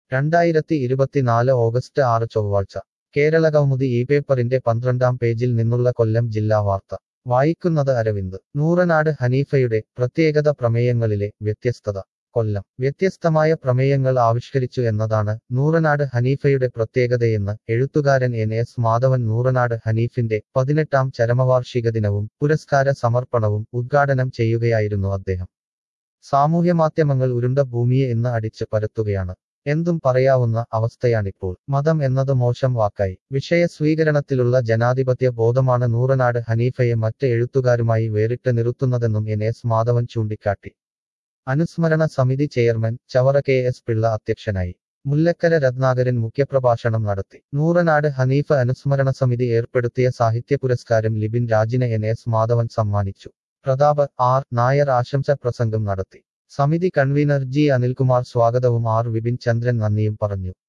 രണ്ടായിരത്തി ഇരുപത്തിനാല് ഓഗസ്റ്റ് ആറ് ചൊവ്വാഴ്ച കേരള കൗമുദി ഈ പേപ്പറിന്റെ പന്ത്രണ്ടാം പേജിൽ നിന്നുള്ള കൊല്ലം ജില്ലാ വാർത്ത വായിക്കുന്നത് അരവിന്ദ് നൂറനാട് ഹനീഫയുടെ പ്രത്യേകത പ്രമേയങ്ങളിലെ വ്യത്യസ്തത കൊല്ലം വ്യത്യസ്തമായ പ്രമേയങ്ങൾ ആവിഷ്കരിച്ചു എന്നതാണ് നൂറനാട് ഹനീഫയുടെ പ്രത്യേകതയെന്ന് എഴുത്തുകാരൻ എൻ എസ് മാധവൻ നൂറനാട് ഹനീഫിന്റെ പതിനെട്ടാം ചരമവാർഷിക ദിനവും പുരസ്കാര സമർപ്പണവും ഉദ്ഘാടനം ചെയ്യുകയായിരുന്നു അദ്ദേഹം സാമൂഹ്യമാധ്യമങ്ങൾ ഉരുണ്ട ഭൂമിയെ ഇന്ന് അടിച്ച് പരത്തുകയാണ് എന്തും പറയാവുന്ന അവസ്ഥയാണിപ്പോൾ മതം എന്നത് മോശം വാക്കായി വിഷയ സ്വീകരണത്തിലുള്ള ജനാധിപത്യ ബോധമാണ് നൂറനാട് ഹനീഫയെ മറ്റ് എഴുത്തുകാരുമായി വേറിട്ട് നിർത്തുന്നതെന്നും എൻ എസ് മാധവൻ ചൂണ്ടിക്കാട്ടി അനുസ്മരണ സമിതി chairman Chavara K S Pillai അധ്യക്ഷനായി മുല്ലക്കര രത്നാകരൻ മുഖ്യപ്രഭാഷണം നടത്തി നൂറനാട് ഹനീഫ അനുസ്മരണ സമിതി ഏർപ്പെടുത്തിയ സാഹിത്യ പുരസ്കാരം ലിബിൻ രാജിന് എൻ എസ് മാധവൻ സമ്മാനിച്ചു പ്രതാപ് ആർ നായർ ആശംസ പ്രസംഗം നടത്തി സമിതി കൺവീനർ ജി അനിൽകുമാർ സ്വാഗതവും ആർ വിപിൻ ചന്ദ്രൻ നന്ദിയും പറഞ്ഞു